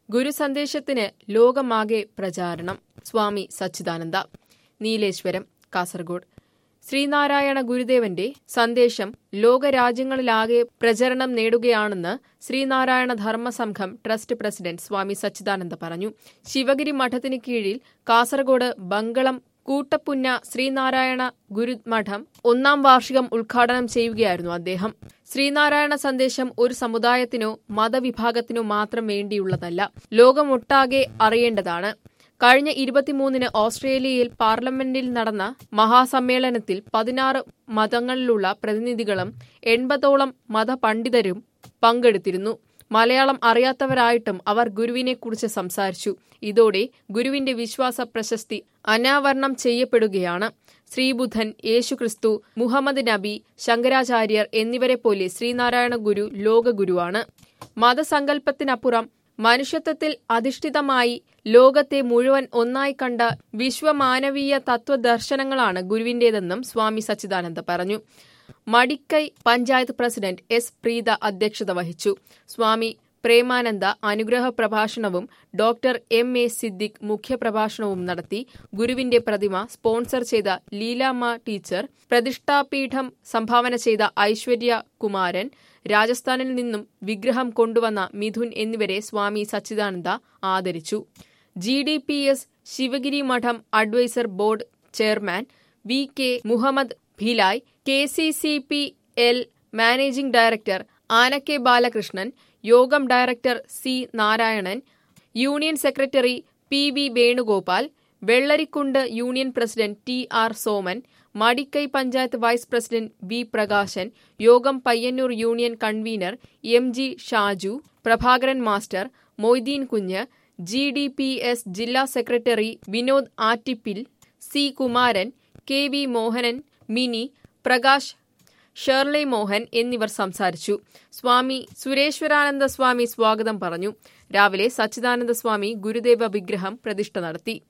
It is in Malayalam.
ഗുരുസന്ദേശത്തിന് ലോകമാകെ പ്രചാരണം സ്വാമി സച്ചിദാനന്ദ നീലേശ്വരം കാസർഗോഡ് ശ്രീനാരായണ ഗുരുദേവന്റെ സന്ദേശം ലോകരാജ്യങ്ങളിലാകെ പ്രചരണം നേടുകയാണെന്ന് ശ്രീനാരായണ ധർമ്മ സംഘം ട്രസ്റ്റ് പ്രസിഡന്റ് സ്വാമി സച്ചിദാനന്ദ പറഞ്ഞു ശിവഗിരി മഠത്തിന് കീഴിൽ കാസർഗോഡ് ബങ്കളം കൂട്ടപ്പുന്ന ശ്രീനാരായണ ഗുരുമഠം ഒന്നാം വാർഷികം ഉദ്ഘാടനം ചെയ്യുകയായിരുന്നു അദ്ദേഹം ശ്രീനാരായണ സന്ദേശം ഒരു സമുദായത്തിനോ മതവിഭാഗത്തിനോ മാത്രം വേണ്ടിയുള്ളതല്ല ലോകമൊട്ടാകെ അറിയേണ്ടതാണ് കഴിഞ്ഞ ഇരുപത്തിമൂന്നിന് ഓസ്ട്രേലിയയിൽ പാർലമെന്റിൽ നടന്ന മഹാസമ്മേളനത്തിൽ പതിനാറ് മതങ്ങളിലുള്ള പ്രതിനിധികളും എൺപതോളം മതപണ്ഡിതരും പങ്കെടുത്തിരുന്നു മലയാളം അറിയാത്തവരായിട്ടും അവർ ഗുരുവിനെക്കുറിച്ച് സംസാരിച്ചു ഇതോടെ ഗുരുവിന്റെ വിശ്വാസ പ്രശസ്തി അനാവരണം ചെയ്യപ്പെടുകയാണ് ശ്രീബുദ്ധൻ യേശുക്രിസ്തു മുഹമ്മദ് നബി ശങ്കരാചാര്യർ എന്നിവരെ പോലെ ശ്രീനാരായണ ഗുരു ലോകഗുരുവാണ് മതസങ്കല്പത്തിനപ്പുറം മനുഷ്യത്വത്തിൽ അധിഷ്ഠിതമായി ലോകത്തെ മുഴുവൻ ഒന്നായി കണ്ട വിശ്വമാനവീയ തത്വദർശനങ്ങളാണ് ഗുരുവിന്റേതെന്നും സ്വാമി സച്ചിദാനന്ദ പറഞ്ഞു മടിക്കൈ പഞ്ചായത്ത് പ്രസിഡന്റ് എസ് പ്രീത അധ്യക്ഷത വഹിച്ചു സ്വാമി പ്രേമാനന്ദ അനുഗ്രഹ പ്രഭാഷണവും ഡോക്ടർ എം എ സിദ്ദിഖ് മുഖ്യപ്രഭാഷണവും നടത്തി ഗുരുവിന്റെ പ്രതിമ സ്പോൺസർ ചെയ്ത ലീലാമ്മ ടീച്ചർ പ്രതിഷ്ഠാപീഠം സംഭാവന ചെയ്ത ഐശ്വര്യ കുമാരൻ രാജസ്ഥാനിൽ നിന്നും വിഗ്രഹം കൊണ്ടുവന്ന മിഥുൻ എന്നിവരെ സ്വാമി സച്ചിദാനന്ദ ആദരിച്ചു G D P S Sivagiri Mutt advisor board chairman V K Muhammad Bhilai K C C P L managing director Anakkai Balakrishnan യോഗം director C Narayanan union secretary P V Venugopal Vellarikundu union president T R Soman Madikai panchayat vice president V Prakashan യോഗം Payyanur union convener M G Shaju Prabhakaran master Moideen Kunhu G D P S ജില്ലാ secretary Vinod Attipil C Kumaran K V Mohanan Mini Prakash Shirley Mohan എന്നിവർ സംസാരിച്ചു സ്വാമി സുരേശ്വരാനന്ദ സ്വാമി സ്വാഗതം പറഞ്ഞു രാവിലെ സച്ചിദാനന്ദ സ്വാമി ഗുരുദേവ വിഗ്രഹം പ്രതിഷ്ഠ നടത്തി